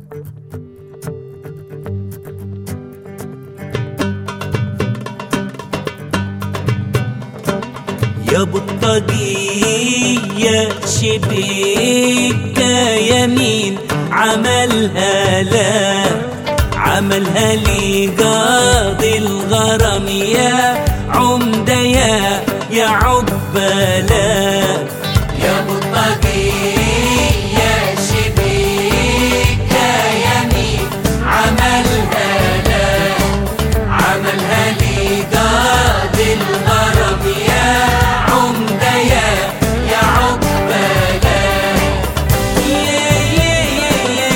يا بطاقية شبيكة يمين عملها لا عملها لي قاضي الغرام يا عمدة يا يا عقبالا يا بطاقية شبيكة يمين عملها لا عملها لي قاضي الغرام يا عمدة يا يا عقبالا يا يا يا يا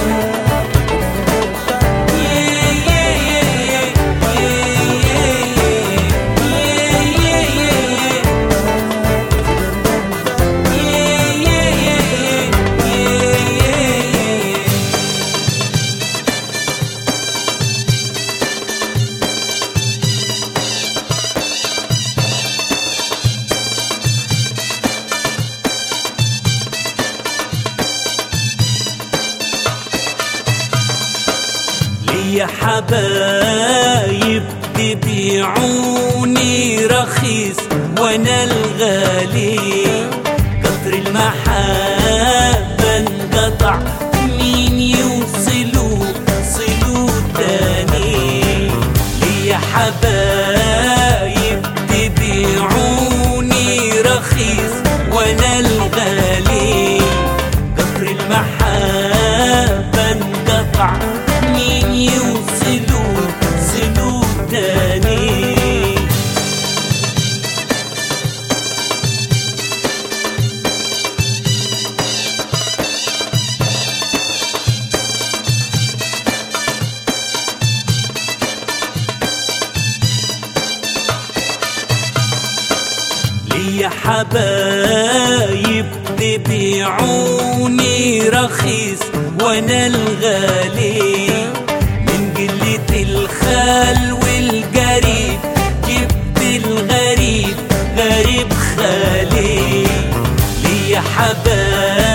ليا حبايب تبيعوني رخيص وانا الغالي قطر المحبة انقطع مين يوصلوا صلوا تاني ليا حبايب تبيعوني رخيص وانا الغالي قطر المحبة انقطع مين يوصلوا صلوا تاني ليا حبايب تبيعوني رخيص وانا الغالي من قلة الخال والقريب جبت الغريب غريب خالي ليا حبايب